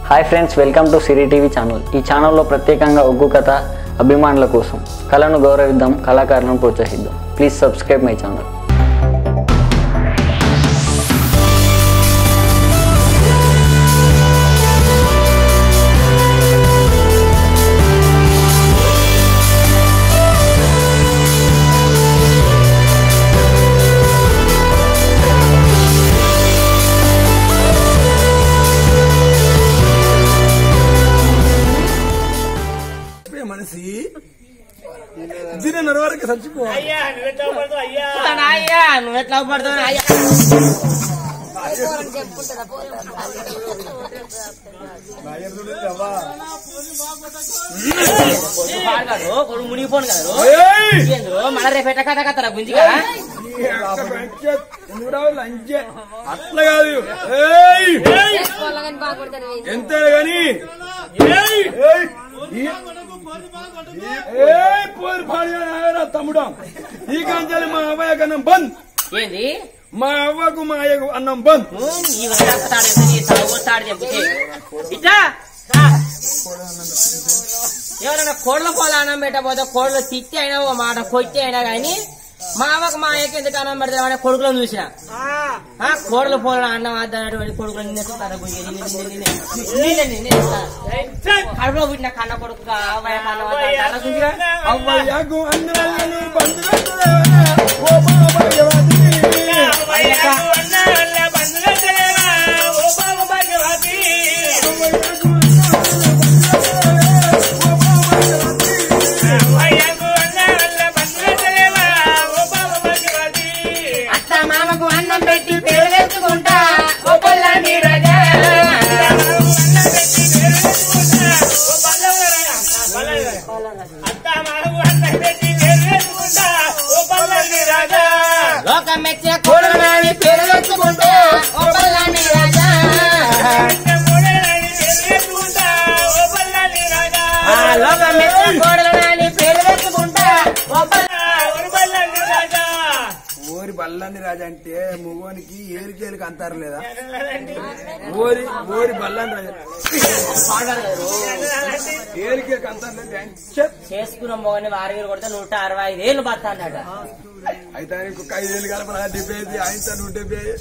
Hi friends welcome to Siri TV channel ఈ ఛానల్లో ప్రత్యేకంగా ఒగ్గు కథ అభిమానుల కోసం కళను గౌరవిద్దాం కళాకారులను ప్రోత్సహిద్దాం ప్లీజ్ సబ్స్క్రైబ్ మై ఛానల్ మనిషి దీని వరకు చచ్చిపో అయ్యా నువ్వెట్లా పడతావు అయ్యా అయ్యా నువ్వు ఎట్లా పడతావు అయ్యా పాడగాడు కొడు మునిగిపోను కదా ఏంద్రో మళ్ళా రేపు ఎట్లా కథ కథరా గుంజిగా అట్లా కాదు ఏయ్! ఎంత గాని ఏయ్! ఏయ్! ఈ- ఏయ్! పోరు పాడు తమ్ముడా ఈ కంచెలు మా అవ్వయ్య కన్నం బంద్ ఏంది మా అవ్వకు మా అయ్యకు అన్నం బంద్ నువ్వు ఈ వల్ల తాడు ఎంత నీ తల తాడు చెప్తే ఇట్లా రా. ఎవరైనా కోళ్ళ పోల అన్నం పెట్టబోతే కోళ్ళు తిట్టి అయినా ఓ మాట కొట్టి అయినా గాని మా అవ్వకు మా అయ్యకి ఎందుకు అన్నం పెడతామని కొడుకులను చూసిన ఆ కోళ్ళ పోల అన్నం అద్దనటువంటి కొడుకులు నిన్నే చూస్తారా గుంజి? నిన్నే, నిన్నే, నిన్నే. నిన్నే, నిన్నే చూస్తారా? కడుపులో పుట్టిన కన్న కొడుకు అవ్వయ్య కన్న వద్ద గుంజిగా అవ్వయ్యకు అన్నాలని బంద్ పెట్టలేవా? ఓ మా భాగ్యవతి. అయ్యా అన్నా అల్ల బంధువుల తెలియవా ఓ బాబు భాగ్యవతి అయ్యాకు అన్నా అల్ల బంధువుల తెలియవా ఓ బాబు భాగ్యవతి అత్త మామకు అన్నం పెట్టి పేరు తెచ్చుకుంటా ఓ పొల్లాంటి రాజా అత్త మాకు అన్నం పెట్టి పేరు వేసుకుంటా ఓ పల్లెని రాజా లోకం మెచ్చే కూడని పేరు తెచ్చుకుంటా ఓ పొల్లాంటి రాజా మూడేళ్ళని పేరు వేసుకుంటా ఓ పల్లెని రాజా ఆ లోకం మెచ్చే కూడని పేరు తెచ్చుకుంటా ఓ పొల్ల- ఓ పల్లెని రాజా ఓరి బల్లాన్ని రాజా అంటే మగోనికి ఏరికేలికి అంటారు లేదా ఓరి ఓరి బల్లాన్ని రాజా ఏరికేలికి అంటారు లేదా చెప్. చేసుకున్న మొగని వారికి కొడితే నూట అరవై ఐదు ఏళ్ళు బతా అన్నాడు అయితే ఆయన ఇంకొక ఐదేళ్ళు కలపరా డెబ్బై ఐదు ఆయన నూట డెబ్బై ఐదు.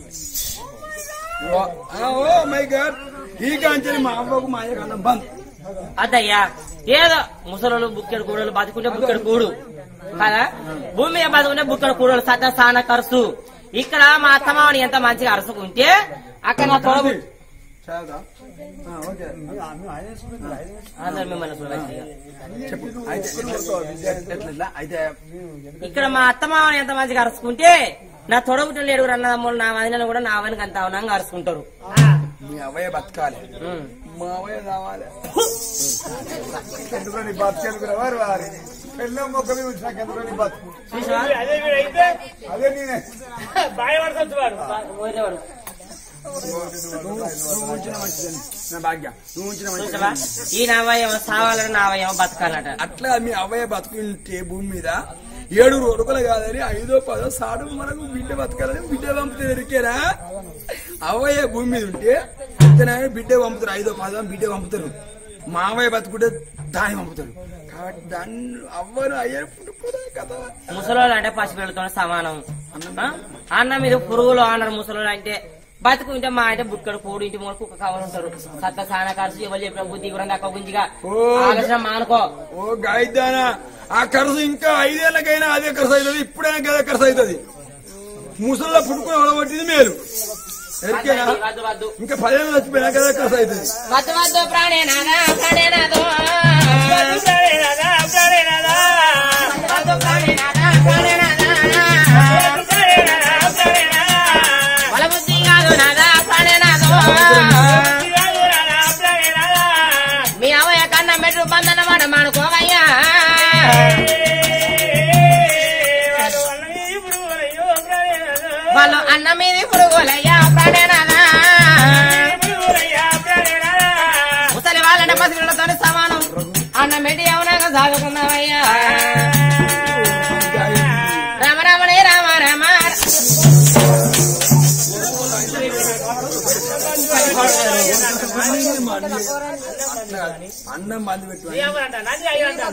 ఓ ఆ, ఓ మై గాడ్ ఈ కాంచెని మా అవ్వకు మా అయ్యకు అన్నం బంద్ అదయ్యా ఏదో ముసలోళ్ళు బుక్కెడు కూడలు బతుకుంటే బుక్కెడు కూడు కదా భూమి మీద బతుకుంటే బుక్కెడు కూడలు సత్త సాన ఖర్చు ఇక్కడ మా అత్తమామని ఎంత మంచిగా అరుసుకుంటే అక్కడ నా తోడు చాలదా? ఆ, ఓకే అందరు మిమ్మల్ని చూడవచ్చు చెప్పు అయితే ఎట్లా- ఎట్లా- ఎట్లా? అయితే ఇక్కడ మా అత్తమామని ఎంత మంచిగా అరుచుకుంటే నా తొడగుట్టిన లేడు అన్నదమ్ములు నా వదినలు కూడా నా వదినకి అంత అవనంగా అరుచుకుంటారు మీ అవ్వయ్య బతకాలి ఉమ్. మా అవ్వయ్య రావాలి ఎందుకో నీ బతికెందుకు వారు వారి పెళ్ళం మొక్క మీద ఉంచి నాకు ఎందుకో నీ బతుకు చూసావా? అదే వీడైతే అదే నేనే బాయపడుతుంది వాడు ఊరేవాడు. నువ్వు నువ్వు ఉంచిన మంచిదని నా భాగ్య నువ్వు ఉంచిన చూసావా మంచిదని ఈ నావయ్యం సావాలని నావయ్యం బతకాలట అట్లా మీ అవ్వయ్య బతుకుంటే భూమి మీద ఏడు రోజులు కాదని ఐదో పదో సాడు మనకు బిడ్డ బతకాలని బిడ్డ పంపితే దొరికేరా అవ్వయ్య భూమి మీద ఉంటే ఇతనే బిడ్డ పంపుతారు ఐదో పదో బిడ్డ పంపుతారు మావయ్య బతుకుంటే దాన్ని పంపుతారు కాబట్టి దాన్ని అవ్వను అయ్యే పుట్టుకోదా కదా ముసలోళ్ళు అంటే పసిపిల్లలతో సమానం ఆ? అన్న మీద పురుగులు అన్నారు ముసలోళ్ళు అంటే బతుకుంటే మా అంటే బుక్కడు కూడు ఇంటి మూల కుక్క కావాలి ఉంటారు సత్త సాన ఖర్చు ఎవరు చెప్పిన బుద్ధి కూడా నాకు గుంజిగా ఓ. ఆలోచన మానుకో ఓ గాయదానా ఆ ఖర్చు ఇంకా ఐదేళ్లకైనా అదే ఖర్చు అవుతుంది ఇప్పుడైనా కదా ఖర్చు అవుతుంది ముసల్లో పుట్టుకుని వడబట్టింది మేలు ఎరికేనా వద్దు వద్దు ఇంకా పదేళ్ళు చచ్చిపోయినా కదా ఖర్చు అవుతుంది వద్దు వద్దు ప్రాణేనాదా ప్రాణేనాదో అప్పుడే రాదా అప్పుడే రాదా వద్దు ప్రాణేనాదా ప్రాణేనాదా అప్పుడే రాదా అప్పుడే రాదా వల బుద్ధి కాదు నాదా ప్రాణేనాదో ఇవాళ రాదా అప్పుడే రాదా మీ అవయ్య కన్న మెట్టు బంధన మాట మానుకోవయ్యా వాడు అన్నది ఇప్పుడు అయ్యో అప్పుడే రాదా వాళ్ళు అన్న మీది పురుగులయ్యా ప్రాణేనాదా అయ్యా అప్పుడే రాదా ముసలి వాళ్ళంటే పసిపిల్లలతో సమానం అన్న మెడి అవునాక సాగుకున్నావయ్యా రామ రామణే రామ రామ ఇది మంది అన్నం మంది పెట్టు ఏమంట నంది అయ్యి అంట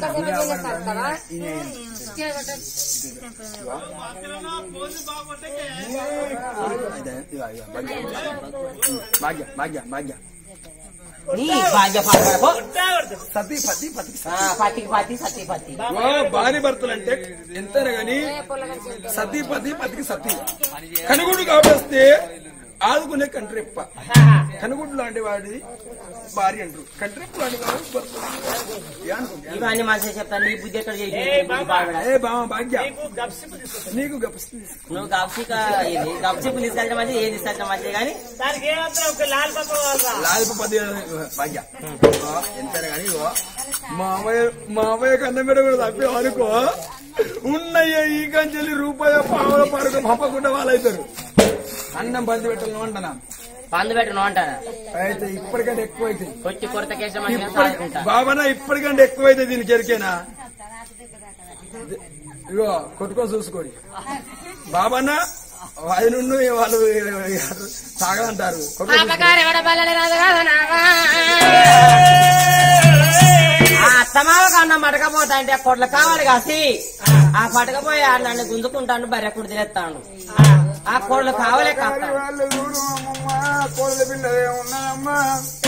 భాగ్య భాగ్య భాగ్య నీ భాగ్య పాడపో సతీ పతి పతి పత్తికి పత్తి సత్తి పత్తి ఓ భార్య భర్తలు అంటే ఎంతైనా గాని సతీపతి పతికి సతీ కనుగుడు కాబట్టి ఆదుకునే కంట్రెప్ప కనుగుడు లాంటి వాడిది భార్య అంటారు కంట్రెప్ప లాంటి వాడు భర్త ఏ అనుకుంటా? ఇవన్నీ మంచిగా చెప్తాను నీ బుద్ధి ఎక్కడ చేసి ఏ బాబా. ఏ బామ భాగ్య నీకు గప్సిపు తీసుకొస్తా. నీకు గప్పిస్తుంది నువ్వు గప్సిక ఇది గప్సిప్ తీసుకెళ్ళడం మంచిది ఏది తీసుకెళ్ళడం మంచిది కానీ దానికి ఏమాత్రం ఒక లాల్ పాప వాళ్ళ లాలిప పది భాగ్య ఓ, ఎంతైనా గాని ఇగో మావయ్య మావయ్య కన్న మీద కూడా తప్పి అనుకో ఉన్నయ్య ఈ కంచెల్లి రూపాయ పావుల పరకు పంపకుండా వాళ్ళైతారు అన్నం బంది పెట్టాలని అంటున్నా పందు పెట్టను అంటాను అయితే ఇప్పటికంటే ఎక్కువ అవుతుంది కొట్టి కొరత కేసం మంచిగా ఇప్పటి సాదుకుంటా బాబనా ఇప్పటికంటే ఎక్కువ అయితే దీనికి ఎరికేనా ఇగో కొట్టుకొని చూసుకోండి బాబన్న ఆయన వాళ్ళు తాగలంటారు కొట్టుకొని ఆ అత్తమావకు అన్నం పట్టకపోతా అంటే ఆ కొట్ల కావాలి కాసి ఆ పట్టకపోయి ఆ నన్ను గుంజుకుంటాను బర్రె కుడి తినేస్తాను ఆ కోళ్ళు కావాలే కాస్త వాళ్ళు చూడు అమ్మమ్మ, కోడల పిల్లలే ఉన్నాయమ్మా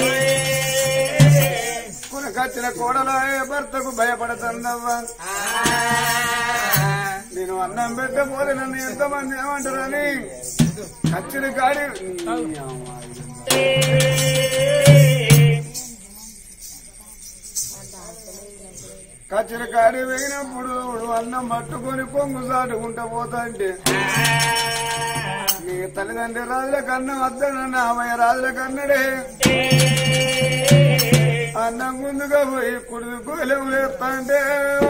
కునకచ్చిన కోడల భర్తకు భయపడుతుందవ్వా నేను అన్నం పెట్టబోలే నన్ను ఎంతమంది ఏమంటారని కచ్చిన కాడి కచ్చిన కాడి వేగినప్పుడు అన్నం పట్టుకొని కొంగు సాటుకుంటా పోతా అంటే నీ తల్లిదండ్రి రాజుల కన్నా వద్దనన్న ఆమె రాజుల కన్నడే అన్నం ముందుగా పోయి కుడుదు కోలేము లేస్తాంటే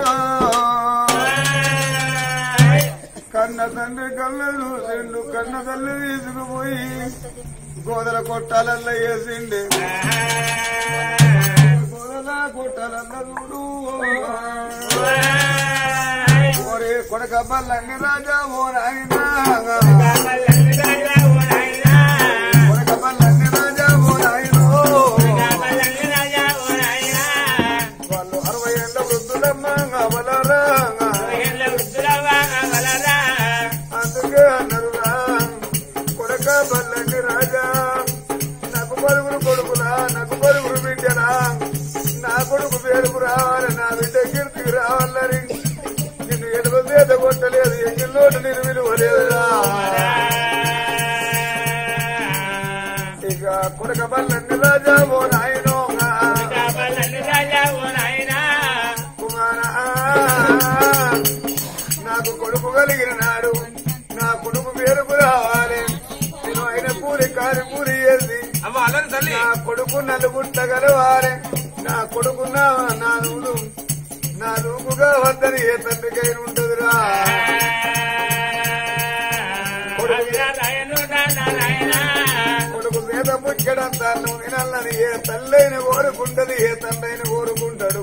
కన్న తండ్రి కళ్ళు చూసిండు కన్న కళ్ళు తీసుకుపోయి గోదల కొట్టాలల్లో వేసిండే గోదల కొట్టాలల్ల చూడు ఓరే కొడక బల్లండి రాజా ఓ నాయనా కొడక బల్లండి రాజా ఓ నాయనో వాళ్ళు అరవై ఏళ్ళ వృద్ధులమ్మా కావలరా అందుకే అన్నరురా కొడక బల్లండి రాజా నాకు పరుగురు కొడుకులా నాకు పరుగురు బిడ్డరా నా కొడుకు పేరుకు రావాలి నా బిడ్డ కీర్తికి రావాలని నిన్ను ఎడవ చేత కొట్టలేదు ఎంగిల్లోటు నేను విలువలేదురా ఇక కొడక బల్లండి రాజా ఓ నాయనోగా కుమారా నాకు కొడుకు కలిగిన నాడు నా కొడుకు పేరుకు రావాలి నేను అయిన పూరి కారి పూరి చేసి నా కొడుకు నలుగుట్ల గలవాలి నా కొడుకు నా నా నూలు నా రూపుగా వద్దని ఏ తండ్రికైన ఉంటదిరా కొడుకు మీద పుచ్చడంత నువ్వు వినాలని ఏ తల్లైన కోరుకుంటది ఏ తండ్రైన కోరుకుంటాడు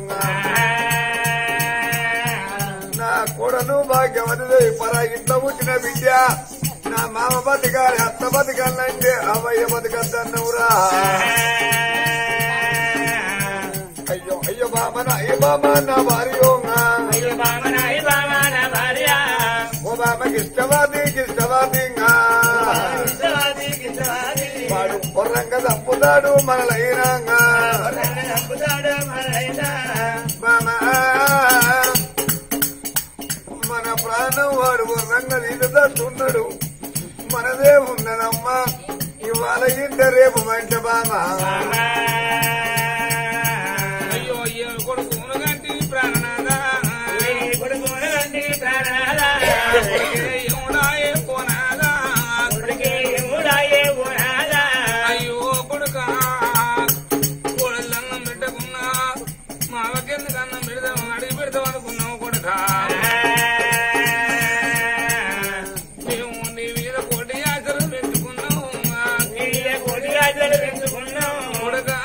నా కొడను భాగ్యవతి పరా ఇంట్లో పుట్టిన బిడ్డ నా మామ బతికాలి అత్త బతికాలంటే అవయ్య బతికద్దన్నవురా అయ్యో అయ్యో బామన అయ్యో బామ నా భార్యోంగా ఓ బామకి ఇష్టవాది ఇష్టవాదింగా వాడు పొర్రంగా తప్పుతాడు మనలైనాంగా బామ మన ప్రాణం వాడు వర్ణంగా తీరుతున్నాడు మనదే ఉన్నదమ్మా ఇవాళ ఇంట రేపు మంట బామా అయ్యో అయ్యో కొడుకు మునగంటి ప్రాణనాదా ఏముడాయే పోనాదా అయ్యో కొడుక కోడళ్ళన్నం పెట్టకున్నా మావకెందుకు అన్నం పెడదాం అడిగి పెడతాం అనుకున్నావు కొడుక మేము నీ మీద కోటి ఆశలు పెంచుకున్నాం కొడుక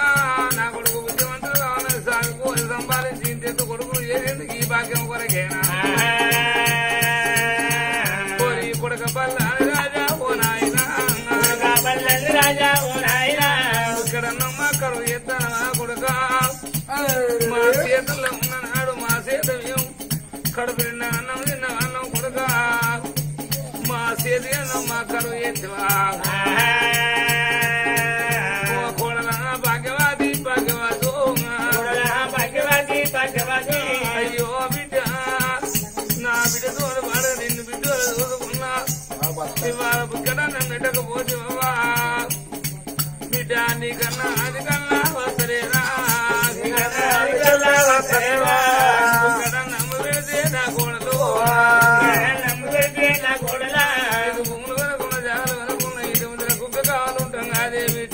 కొడుక మా చేతుల్లో ఉన్ననాడు మా చేత మేము కడుపు నిన్న అన్నం నిన్న అన్నం కొడుక మా చేతి అన్నం మా కరువు ఎత్తువా ఓ కోడల భాగ్యవాది భాగ్యవాదు అయ్యో బిడ్డ నా బిడ్డ తోడు పాడ నిన్ను బిడ్డ చూసుకున్నా ఇవాళ బుక్కడ నన్ను పెట్టకపోతే బిడ్డ నీకన్నా అది కన్నా వస్తలేదా నీకన్నా అది కన్నా వస్తలేదా బుక్కడ నమ్ము పెడితే నా కోడలు ఇది భూములు కనుకున్న జాగలు కనుకున్న ఇది ముందర కుక్క కావాలంటాం అదే బిడ్డ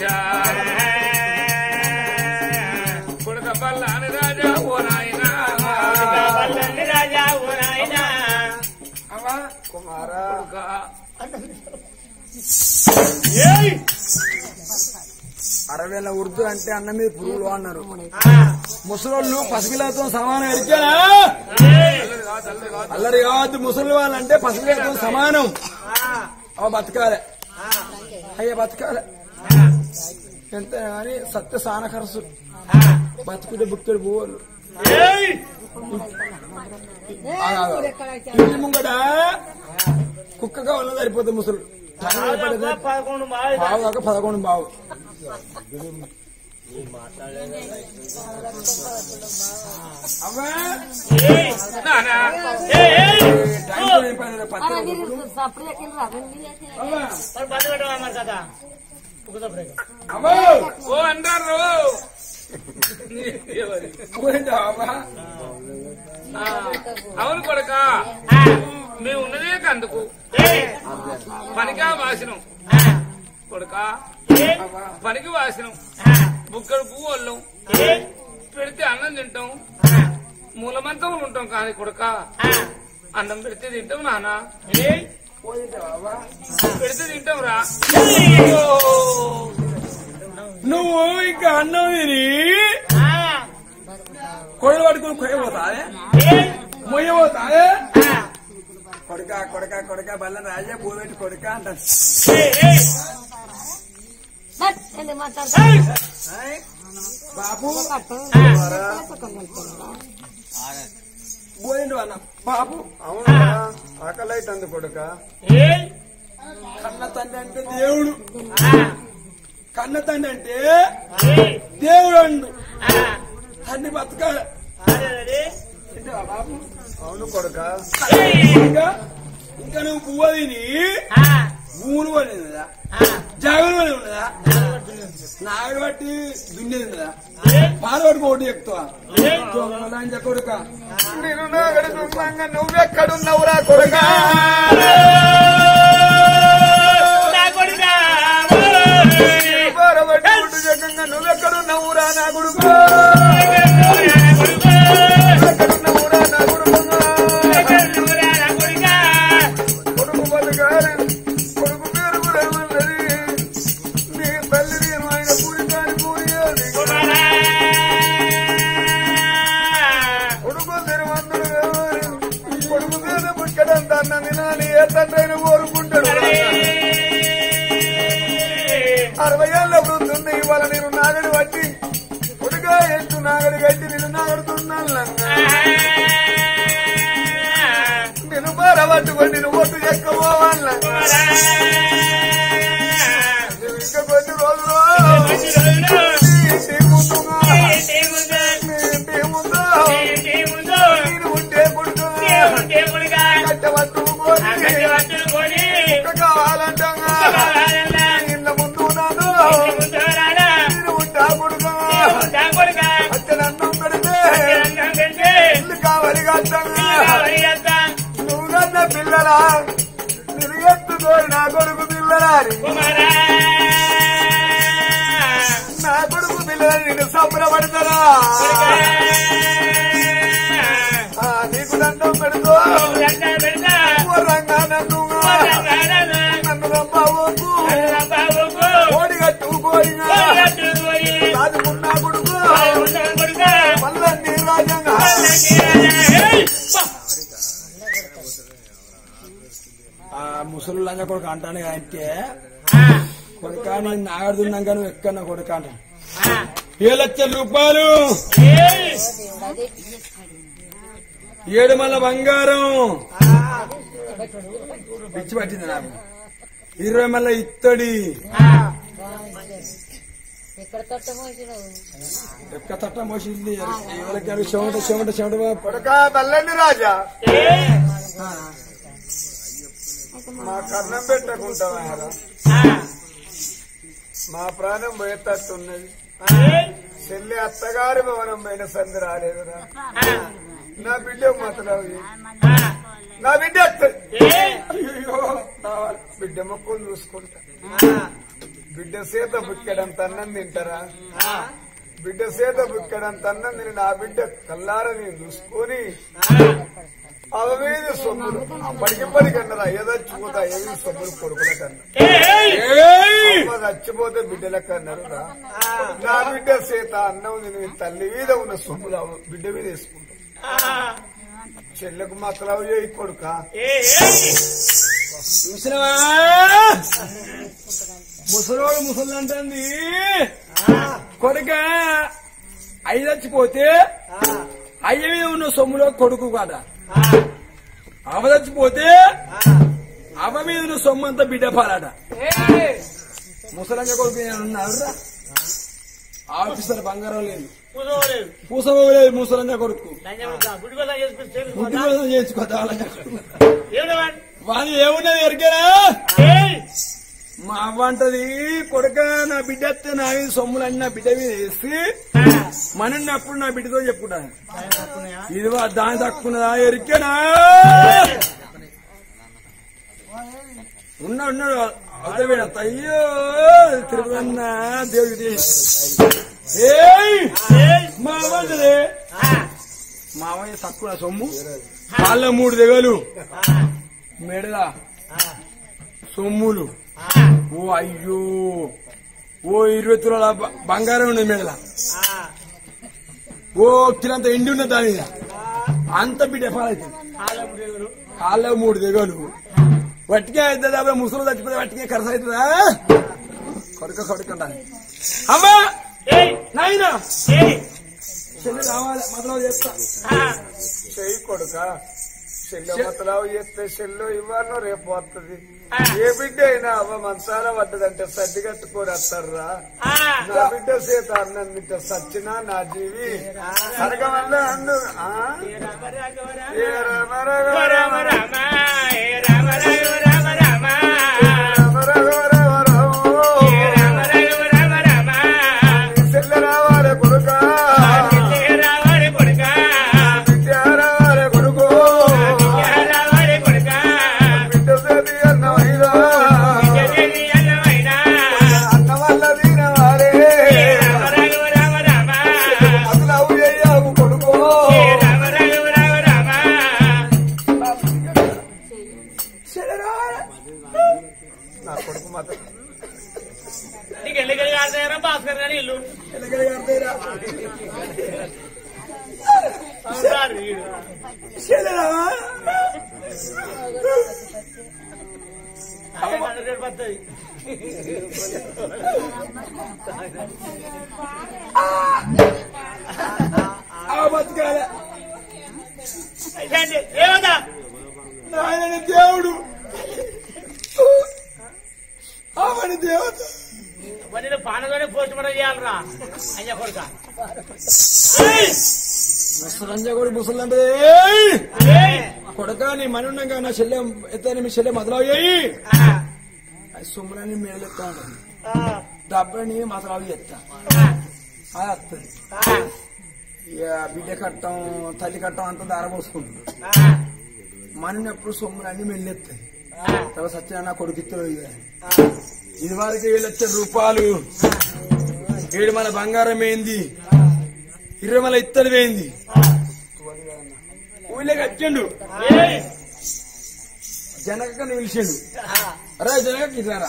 కొడుక పల్లాని రాజా ఓ నాయనా కొడుకా అరవేల ఉర్దూ అంటే అన్న మీద పురుగులు అన్నారు ముసలోళ్ళు పసిపిల్లలతో సమానం ఎరికారా అల్లరి కావద్దు ముసలి వాళ్ళంటే పసిపిల్లలతో సమానం అవ బతకాలే అయ్యా బతకాలే ఎంత కానీ సత్య సాన ఖర్చు బతుకుతే బుక్కడు పోవాలి ఇంటి ముంగట కుక్కగా ఉన్న సరిపోతుంది ముసలు పదకొండు బావు కాక పదకొండు బావు అవ్వా నానా టైం తో ఏం పని లేదు, పత్తి అవ్వా బంద్ పెట్టవా మరి కదా కుక్కసప్పుడు అవ్వా ఓ అంటారు పోయిందా అవ్వా ఆ, అవును కొడక మేము ఉన్నదే కందుకు పనికా వాసినం కొడక పనికి వాసినం బుక్కడు పువ్వుళ్ళం పెడితే అన్నం తింటాం మూలమంతం ఉంటాం కానీ కొడక అన్నం పెడితే తింటాం నాన్న పెడితే తింటాం రా నువ్వు ఇంకా అన్నం తిని కొయ్యలు పట్టుకుని కొయ్య పోతావే మొయ్య పోతావే కొడక కొడక కొడక బల్ల రాజా పోబెట్టి కొడక అంటారు బాబు పోయిండు అన్న బాబు అవునా ఆకలి అవుతుంది కొడుక కన్న తండ్రి అంటే దేవుడు కన్న తండ్రి అంటే దేవుడు అండు తండ్రి బతకాలి తింటావా బాబు అవును కొడుక ఇంకా ఇంకా నువ్వు పువ్వు తిని భూములు పడి ఉన్నదా జాగులు పడి ఉన్నదా నాగడు బట్టి దున్నేది ఉన్నదా పాలు పట్టుకు ఒకటి ఎక్కుతావా దొంగలాంజ కొడుక నేను నాగడి దుమ్మంగా నువ్వెక్కడున్నావురా కొడుక బారబట్టి గుడ్డు జగంగా నువ్వెక్కడున్నావురా నా కొడుకు ఎక్కడున్నావురా నా కొడుకు కొడుకు బతకాలి కొడుకు పేరు కూడా ఉన్నది నీ తల్లి నేను ఆయన పూరి కాని పూరి కొడుకు తిరువంతుడు కావాలి కొడుకు మీద పుట్టడంత అన్న వినాలి ఏ తండ్రి కోరుకుంటాడు అరవై ఏళ్ళ వృద్ధున్న ఇవాళ నేను నాగడి పట్టి కొడుగా ఎత్తు నాగడి కట్టి నేను నాగడుతున్నాను నేను బార పట్టుకొని నువ్వు ఒట్టు చెక్కబోవాల ఇంకా కొన్ని రోజులు ఇంటి ముందుగా ఇంటి ముందు నేను ఉంటే కొడుకు కట్టబట్టుకొని ఇంకా కావాలంటా ఇళ్ళ ముందు నాను నేను ఉంటా కొడుకు అచ్చనన్నం పెడితే ఇల్లు కావాలి కట్టంగా నువ్వు కన్న పిల్లలా నిలుగెత్తుకోరు నా కొడుకు పిల్లలా అని. నా కొడుకు పిల్లలని నేను సంబరపడతారా ఆ, నీకు దండం పెడుతూ రంగా నన్ను నన్ను రమ్మకు కోడి కట్టు కోరినా సాదుకున్నా కొడుకు మళ్ళా నీ రాజ్యంగా ఆ ముసలు లంజ కొడుకు అంటాను అంటే కొడుక నేను నాగడుతున్నాక నువ్వు ఎక్కన్నా కొడుక అంటాను ఏడు లక్షల రూపాయలు ఏడు మల్ల బంగారం పిచ్చి పట్టింది నాకు ఇరవై మల్ల ఇత్తడి ఎక్క తట్ట మోసింది ఎవరికి అవి చెమట చెమట చెమట కొడక తల్లండి రాజా మా కర్ణం పెట్టకుంటావా మా ప్రాణం పోయేటట్టున్నది చెల్లి అత్తగారి భవనం పైన సంది రాలేదురా నా బిడ్డ మాత్రం నా బిడ్డ వస్తది. అయ్యో నా బిడ్డ మొక్కలు చూసుకుంటా బిడ్డ సీత బుక్కెడంత అన్నం తింటారా బిడ్డ సీత బుక్కెడంత అన్నం తిని నా బిడ్డ కల్లార నేను చూసుకొని అవి మీద సొమ్ములు అప్పటికిప్పటికి అన్నారు అయ్యదా చూదా ఏమి సొమ్ములు కొడుకుల కన్నా అమ్మ చచ్చిపోతే బిడ్డలకు అన్నారు రా. నా బిడ్డ సీత అన్నం తిని తల్లి మీద ఉన్న సొమ్ములు ఆ బిడ్డ మీద వేసుకుంటాం చెల్లెకు మాత్రం చేయి కొడుక చూసినవా ముసలోడు ముసలు అంటుంది కొడుక అయ్యి చచ్చిపోతే అయ్య మీద ఉన్న సొమ్ములో కొడుకు కాదా అవ చచ్చిపోతే అవ మీద ఉన్న సొమ్ము అంతా బిడ్డ పాలాట ముసలంగా కొడుకు ఉన్నారురా ఆఫీసర్ బంగారం లేదు పూసలేదు ముసలంగా కొడుకు గుడ్డి కోసం చేసుకోదా వాళ్ళు ఏమున్నది ఎరికేనా మా అవ్వ అంటది కొడుక నా బిడ్డ వస్తే నా మీద సొమ్ములన్నీ నా బిడ్డ మీద వేసి మనన్నప్పుడు నా బిడ్డతో చెప్పుకుంటాను ఇది వా- దాని తక్కున్నదా ఎరికేనా ఉన్నాడు ఉన్నాడు అవతల వీడు అంత అయ్యో తిరుగుతున్న దేవుడి ఏయ్ మా అవ్వ అంటది మావయ్య తక్కువ సొమ్ము కాళ్ళ మూడు దిగలు మెడల సొమ్ములు ఓ అయ్యో ఓ ఇరవై తులాల బ- బంగారం ఉన్నది మెడల ఓ కిలంత ఎండి ఉన్నది దాని మీద అంత బిడ్డ పాలైతుంది కాళ్ళ మూడు దిగలు వట్టికే అవుతుంది అబ్బాయి ముసలు చచ్చిపోతే వట్టికే ఖర్చు అవుతుందా కొడుక కొడుక అంటాను. అమ్మా నాయనా చెల్లి రావాలి మొదలు చేస్తా చెయ్యి కొడుక చెల్లె మతలావు చేస్తే చెల్లు ఇవ్వను రేపు వస్తుంది ఏ బిడ్డ అయినా అవ్వ మంచాల పడ్డదంటే సర్ది కట్టుకొని వస్తారా నా బిడ్డ సీత అన్నం తింటే సచ్చినా నా జీవి సరగమల్ల అన్ను ఆ? ఏ రామ రామ రామ రామ రామ రామ రామ నీ చెల్లె రావాలి కొడుక బిడ్డ రావాలి కొడుకు బిడ్డ సేది అన్నమైనా అన్న వల్ల తినవారే మతలావు చెయ్యావు కొడుకు నా కొడుకు మాత్రం భాస్కర్ గారి ఇల్లు పడుతుంది ఆ బతకాలే ఏమన్నా ఆయన దేవుడు ఆమెని దేవత మరి పానలోనే పోస్ట్ మార్టం చేయాలరా అయ్యా కొడుక ముసలంజ కూడా ముసలంటే కొడక నీ మని ఉండగా నా చెల్లె ఎత్తని మీ చెల్లె మొదలవు చేయి అది సొమ్ములన్నీ మేలెత్తా ఉంటుంది డబ్బని మొదలవు చేస్తా అది వస్తుంది ఇక బిడ్డ కట్టం తల్లి కట్టం అంతా దారపోసుకుంటుంది మన ఎప్పుడు సొమ్ములన్నీ మెల్లెత్తాయి తర్వాత సత్యనారాయణ కొడుకు ఇస్తాడు ఇక. ఇది వరకు ఏడు లక్షల రూపాయలు ఏడు మన బంగారం ఏంది ఇరవై మన ఇత్తడి వేయింది ఊళ్ళోకి వచ్చిండు జనక పిలిచిండు అరే జనక ఇట్లారా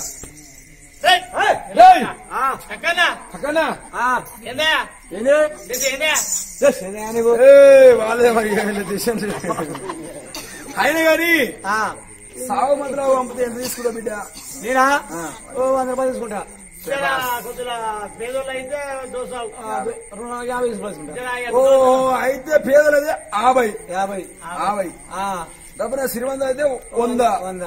ఎక్కడా అక్కనా ఏందా ఏంది ఏందా ఏ, శని పో. ఏ, వాళ్ళే మరి వీళ్ళ దేశం ఆయన గాని సాగు మంత్రాలు పంపితే ఎంత తీసుకుంటా బిడ్డ నేనా ఆ. ఓ వంద రూపాయలు తీసుకుంటా జరా కొద్దిగా పేదోళ్ళు అయితే దోసాలు రెండు వందల యాభై తీసుకొచ్చుకుంటా జరా ఓ అయితే పేదలదే యాభై యాభై యాభై ఆ, డబ్బున శ్రీమంత అయితే వంద వంద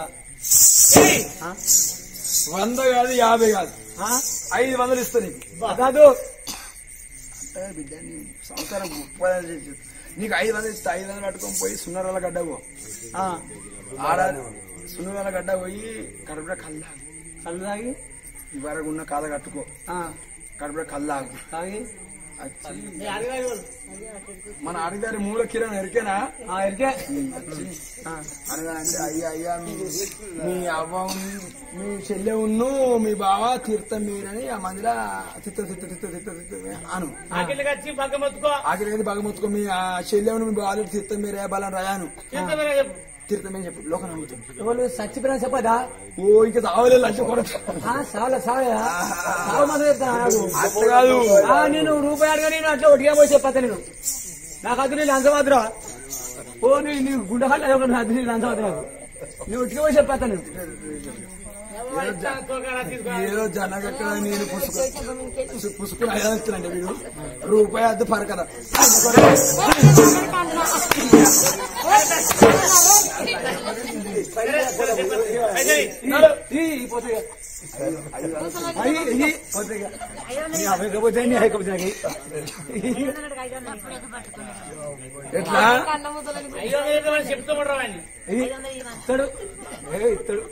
వంద కాదు యాభై కాదు ఆ? ఐదు వందలు ఇస్తా నీకు కాదు అంటే బిడ్డ నీ సంవత్సరం ముప్పై ఐదు చేసి- నీకు ఐదు వందలు ఇస్తా ఐదు వందలు పట్టుకొని పోయి సున్నరాల గడ్డ పో ఆ, ఆడ సున్నరాల గడ్డ పోయి కడుపులో కల్లా కళ్ళు తాగి ఇవరకు ఉన్న కాద కట్టుకో ఆ, కడుపులో కల్లాగు తాగి వచ్చి మన అడిగారి మూల కిరణ్ ఎరికేనా ఆ, ఎరికే ఆ, అనగా అంటే అయ్యా అయ్యా మీ మీ అవ్వ ఉన్- మీ చెల్లె ఉన్ను మీ బావ తీర్థం మీరని ఆ మందిలా తిత్త తిత్త తిత్త తిత్త తిత్త అను ఆకిళ్ళకి వచ్చి పక్క మొత్తుకో ఆఖరి బాగా మొత్తుకో మీ ఆ చెల్లె ఉన్న మీ బావ తీర్థం మీరే బలం రాయాను తీర్థమేనా చెప్పు తీర్థమే చెప్పు లోకం నమ్ముతుంది ఎవరు చచ్చిపోయినా చెప్పదా ఓ ఇంకా తావలే లంచ కొడతా ఆ, చాలా చాలా చాలా మంది చెప్తాను నాకు అట్ట కాదు ఆ, నేను రూపాయి అడగా నేను అట్లా ఒట్టిగా పోయి చెప్పతా నేను నాకు అది నేను లంచమాత్రం ఓ నీ నీ గుండెకాళ్ళు అది అది నేను లంచమాత్రం నాకు నేను ఒట్టిగా పోయి చెప్పేస్తా నేను తీసుకో ఏదో జనగక్కడ నేను పుసుకు పుసుకుని ఐదు వస్తున్నాండి వీడు రూపాయి అద్దు పరకదా అయితే ఈ, ఈ పోతే ఇక. అయ్యి, ఈ, పోతే ఇక. నీ అవ్వకపోతే నీ అయ్యకపోతే నాకు ఇయ్యి. ఎట్లా అయ్యో మీరు చెప్తామంటారు ఆయన ఇయ్యి. ఇస్తాడు ఏ, ఇస్తాడు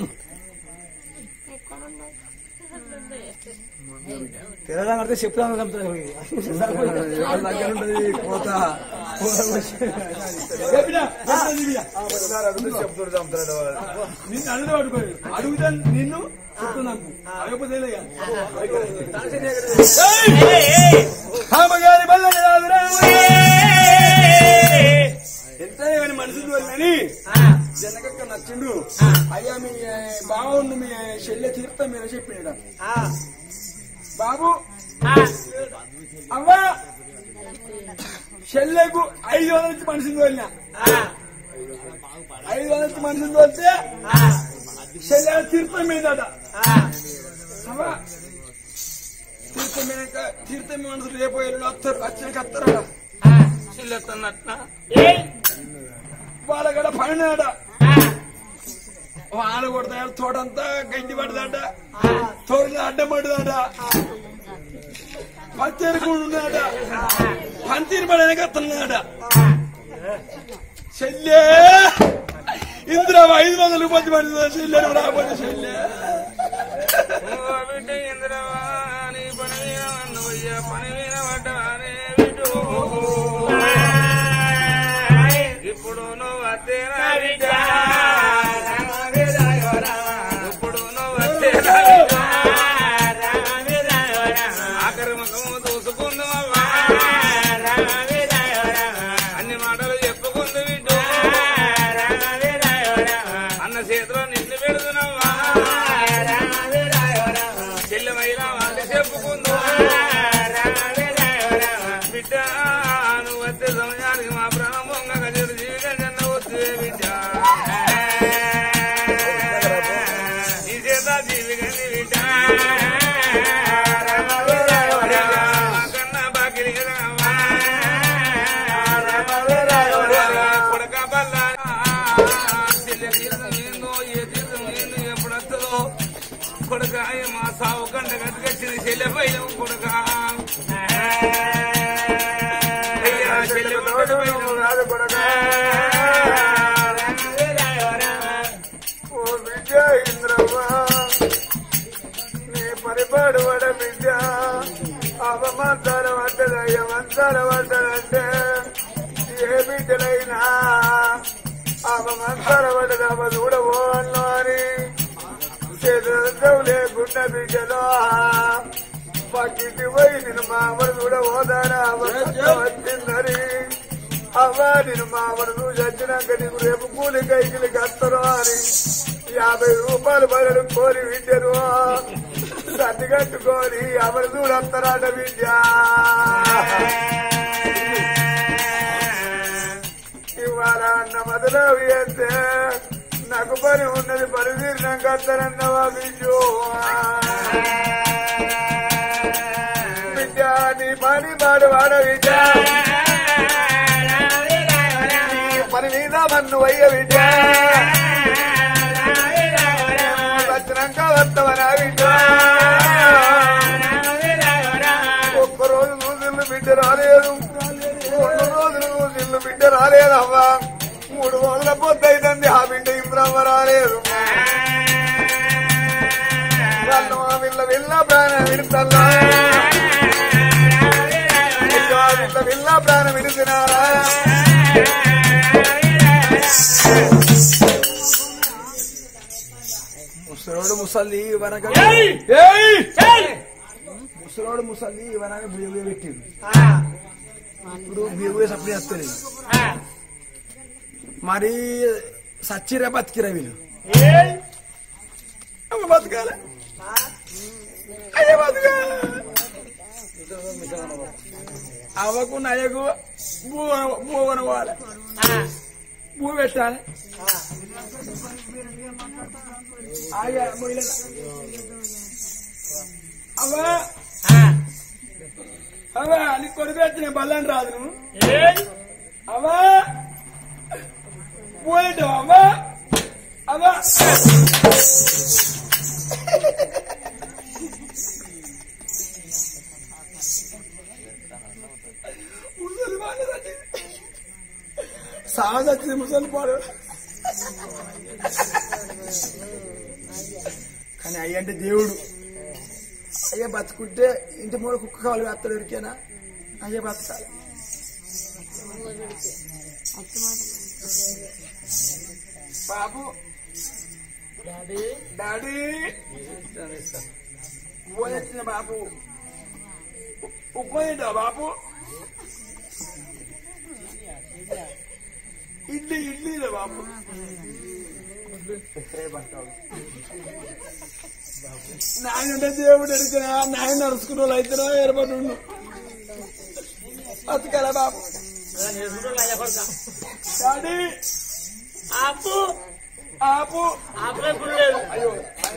తెలంగాణ పడితే చెప్తాను చంపుతాడు ఎవరి దగ్గర ఉంటది కోత కోత వచ్చి. ఏ బిడ్డ, ఎట్లా ఇది బిడ్డ? చెప్తాడు చంపుతాడు నిన్ను అడుగు పట్టుకోడు అడుగుతా నిన్ను చెప్తున్నాను అడగకపోతే ఇక. ఏయ్! కామగారి బల్లని రాదురా. ఎంత కానీ మనుషులు వెళ్ళని జనకక్క నచ్చిండు అయ్యా మీ బావ ఉన్న మీ చెల్లె తీర్థం మీద చెప్పినాడు బాబు అవ్వా చెల్లెకు ఐదు వందల నుంచి మనిషిని వెళ్ళినా ఐదు వందల నుంచి మనిషిని వెళ్తే చెల్లె తీర్థం మీదట అవ్వా తీర్థం మీద తీర్థం మీద మనుషులు రేపు ఎల్లుండి వస్తారు వచ్చినాక వస్తారట చెల్లెత్తన్నట్ట వాళ్ళ కూడా పడినాడ వాన కొడతాడు తోటంతా గడ్డి పడదాట తోటలో అడ్డం పడదాట పత్తెరుకుండా ఉన్నాడ పంతిరి పడడానికి వస్తున్నాడ చెల్లె ఇంద్ర ఐదు వందల రూపాయలు పడుతుంది చెల్లె రాబోయే చెల్లె ఓ బిడ్డ ఇంద్రవా నీ పని మీద అన్నవయ్య పని మీద పడ్డానే బిడ్డు ఇప్పుడు నువ్వు వస్తేనా బిడ్డ ఇప్పుడు నువ్వు వస్తేనా బిడ్డ ఆఖరి ముఖము చూసుకుందామవ్వా అన్ని మాటలు చెప్పుకుందు బిడ్డు అన్న చేతిలో నిన్ను పెడుతున్నావా చెల్లెమైనా వాళ్ళు చెప్పుకుందు బిడ్డ నువ్వు వచ్చే సమయానికి మా ప్రాణం పొంగక చెడు జీవితం చెన్న వస్తే బిడ్డ నీ చేత జీవికండి బిడ్డ మా కన్నా బాకిలి కదా కొడక బల్ల చెల్లె తీర్థం ఏందో ఏ తీర్థం ఏందో ఎప్పుడు వస్తుందో కొడుక మా సావు కంట కట్టుకొచ్చింది చెల్లె పైన కొడుక అయ్యా చెల్లె మంట పైన ఓ విద్య ఇంద్రవ్వ నీ పరిపాడు వడ విద్య అవమంతరం అంటే దయ్యమంతరం అంటారంటే ఏ బిడ్డలైనా అవమంతరం అంటే తమ చూడవో అన్నో అని చేతులతో లేకున్న బిడ్డలో పక్కింటి పోయి నేను మామూలు చూడబోదానా వచ్చిందని అవ్వా నేను మామూలు చూసి వచ్చినాక నీకు రేపు కూలి కైకిలి కత్తరు అని యాభై రూపాయలు బదులు కోరి విద్యను సర్ది కట్టుకొని ఎవరు చూడత్తరాట విద్య ఇవాళ అన్న మొదలు అంటే నాకు పని ఉన్నది పని తీరినాక అత్తనన్నవా విద్యో పని పాడు వాడ బిడ్డ పని మీద మన్ను అయ్య బిడ్డ వచ్చినాక వస్తావనా బిడ్డ ఒక్క రోజు రోజులు బిడ్డ రాలేదు రెండు రోజులు రోజులు బిడ్డ రాలేదవ్వా మూడు రోజుల పొద్దైతుంది ఆ బిడ్డ ఇంద్రమ్మ రాలేదు వాళ్ళు ఆ విల్ల విల్ల ప్రాణం విడుతల్లా విల్ల విల్ల ప్రాణం విడుతున్నారా ముసలోడు ముసలి వనక ముసలోడు ముసలి వనక బియ్య పెట్టింది ఇప్పుడు బియ్య సప్లై వస్తుంది మరి సచ్చిరా బతికిరా వీళ్ళు అమ్మ బతకాల అయ్య బతకాల అవ్వకు నయ్యకు భూ భూ కొనవాలి భూ పెట్టాలి ఆగా మొయిలన. అవ్వా అవ్వా నీకు కొడుకు వచ్చిన బల్లని రాదు నువ్వు అవ్వా పోయిండు అవ్వా అవ్వా ముసలి బాగా చచ్చింది. సాగు వచ్చింది ముసలి పాడు కానీ అయ్య అంటే దేవుడు అయ్య బతుకుంటే ఇంటి మూల కుక్క కావాలి వేస్తాడు ఎవరికైనా అయ్య బతకాలి బాబు డాడీ ఉప్మా తెచ్చిన బాబు ఉ- ఉప్మా తింటావా బాబు ఇడ్లీ ఇడ్లీ బాబు నాయన దేవుడు అడిగినా నాయన నడుచుకున్న వాళ్ళు అయితేనో ఏర్పడి ఉండు బతకాల బాబు డాడీ ఆపు ఆపు ఆపులే గుడి లేదు అయ్యో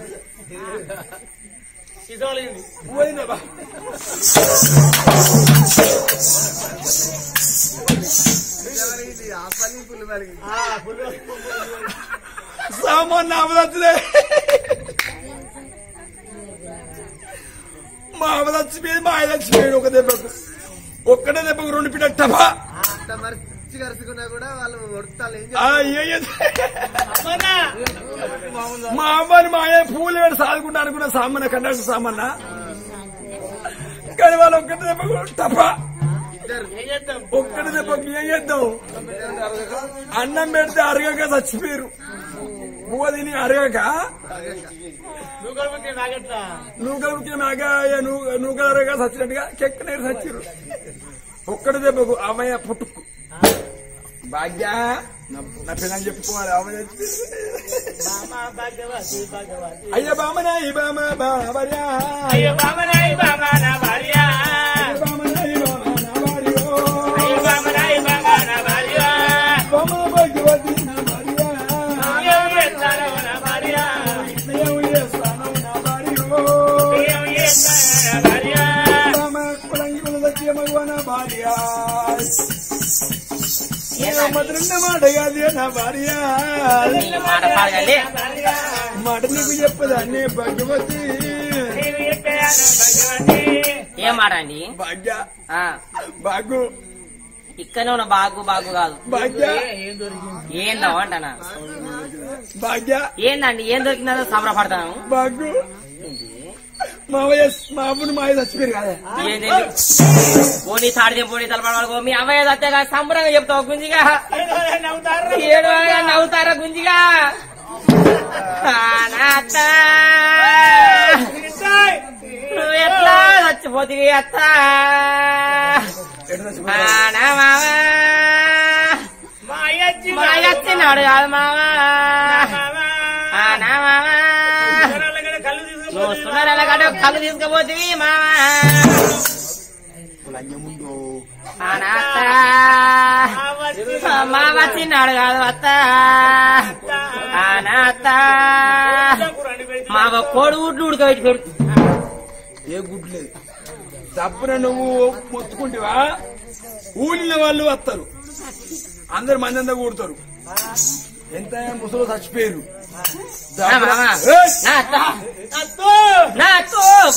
ఇదోలింది పోయిందా బాబు సామాన్ నామదచ్చులే మా ఆమె చచ్చిపోయింది మా ఆయన చచ్చిపోయాడు ఒక దెబ్బకు ఒక్కటే దెబ్బకు రెండు పిట్టవా మరి పిచ్చి కరుచుకున్నా కూడా వాళ్ళు కొడతారు ఏం మా అమ్మని మా ఆయన పూలు వేడి సాదుకుంటా అనుకున్న సామాన్ కండక్టర్ సామాన్న కానీ వాళ్ళు ఒక్కటి దెబ్బకు టపా ఏం చేద్దాం ఒక్కటి దెబ్బకు ఏం చేద్దాం అన్నం పెడితే అరగక చచ్చిపోయారు పువ్వు తిని అరగక నువ్వు కలుపుతే నాగెట్లా నువ్వు కలిపి నాగా నువ్వు నువ్వు కలరగా చచ్చినట్టుగా చెక్క నేరు చచ్చిరు ఒక్కటి దెబ్బకు అమ్మయ్య పుట్టుకు భాగ్య నా- నా పిల్లని చెప్పుకోవాలి అమ్మ బామా భాగ్యవతి భాగ్యవతి అయ్య బామన ఈ బామ బాబర్యా అయ్యో బామనాయి బామా నా భార్య బామన ఈ బామ నా భార్యో. అయ్యో బామనాయి బామా నా భార్య బామ భాగ్యవతి నా భార్య. ఏం చేస్తానో నా భార్య నేను చేస్తాను నా భార్యో. ఏం చేస్తానో నా భార్య బామ కులంగి కుల సత్య మగవ నా భార్య మధురండ మాట కాదే నా భార్య నీ మాట పాడగండి మాట నీకు చెప్పదాన్ని భగవతి నీవు ఎక్కడాను భగవతి ఏం మాట అండి భాగ్య ఆ, బాగు ఇక్కడనే ఉన్న బాగు బాగు కాదు భాగ్య ఏందో అంటానా భాగ్య ఏందండి ఏం దొరికిందో సంబరపడతాను బాగు మావయ్య మా అమ్ముని మాయ చచ్చిపోయారు కదా ఏంది పోనీ తాడితే పోనీ తలపడవాళ్ళకో మీ అమ్మాయి సత్యగా సంబరంగా చెప్తావు గుంజిగా నవ్వుతారు ఏడు వాగా నవ్వుతారా గుంజిగా ఆ, నా అత్త నువ్వు ఎట్లా చచ్చిపోతివి అత్త ఎటు ఆ, చచ్చిపోయారు? నా మామ మా అయ్యచ్చి మా వచ్చినాడు కాదు మామ ఆ, నా మామ కళ్ళు నువ్వు తీసుకుపోతే సున్నర కట్ట కళ్ళు తీసుకుపోతివి మామ లంజముందో. ఆ, నా అత్త మా వచ్చినాడు కాదు అత్త ఆ, నా అత్త మా కోడి గుడ్లు ఉడకబెట్టి పెడుతుంది ఏ గుడ్డు లేదు దప్పున నువ్వు మొత్తుకుంటివా ఊళ్ళ వాళ్ళు వస్తారు అందరు మంది అంతా కూడతారు ఎంత ముసలు చచ్చిపోయారు దప్పున- మామ. ఏయ్! నా అత్త నా అత్త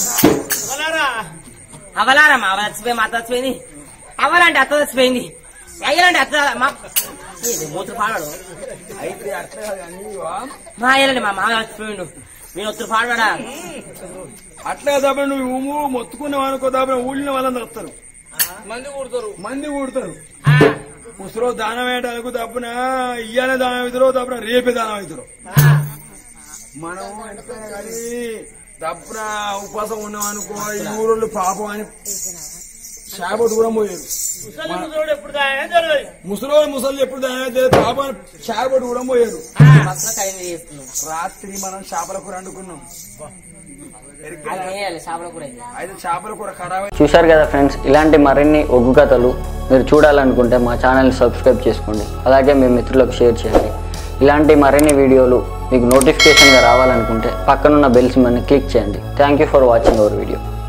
అవలారా మా అవ్వ చచ్చిపోయి మా అత్త చచ్చిపోయింది అవ్వాలంటే అత్త చచ్చిపోయింది అయ్యాలంటే అత్త మా ఏంది మూతులు పాడాడు అయితే అట్లా కాదు కానీ ఇవా, మా అయ్యాలండి మా మామ చచ్చిపోయిండు నేను ఒత్తులు పాడాడా అట్లా దప్పున నువ్వు ఉమ్ము మొత్తుకున్నావు అనుకో దప్పున ఊళ్ళో వాళ్ళందరూ వస్తారు మంది కూడతారు మంది కూడతారు ముసలో దానం వేయడానికి తప్పున ఇయ్యాల దానం అవుతారో తప్పున రేపే దానం అవుతారు మనం ఎంతైనా కానీ తప్పున ఉపవాసం ఉన్నాం అనుకో ఈ ఊరోళ్ళు పాపం అని శాప దూరం పోయారు ఎప్పుడు దాయా తెలియదు ముసలో ముసలు ఎప్పుడు దానం అయితే పాపం శాప దూరం పోయారు అసలు కైంది చేస్తున్నాం రాత్రి మనం చేపల కూర వండుకున్నాం అది వేయాలి చేపల కూర అయితే. అయితే చేపల కూర ఖరాబ్ చూశారు కదా ఫ్రెండ్స్ ఇలాంటి మరిన్ని ఒగ్గు కథలు మీరు చూడాలనుకుంటే మా ఛానల్ని సబ్స్క్రైబ్ చేసుకోండి అలాగే మీ మిత్రులకు షేర్ చేయండి ఇలాంటి మరిన్ని వీడియోలు మీకు నోటిఫికేషన్గా రావాలనుకుంటే పక్కనున్న బెల్స్ మని క్లిక్ చేయండి thank you for watching our video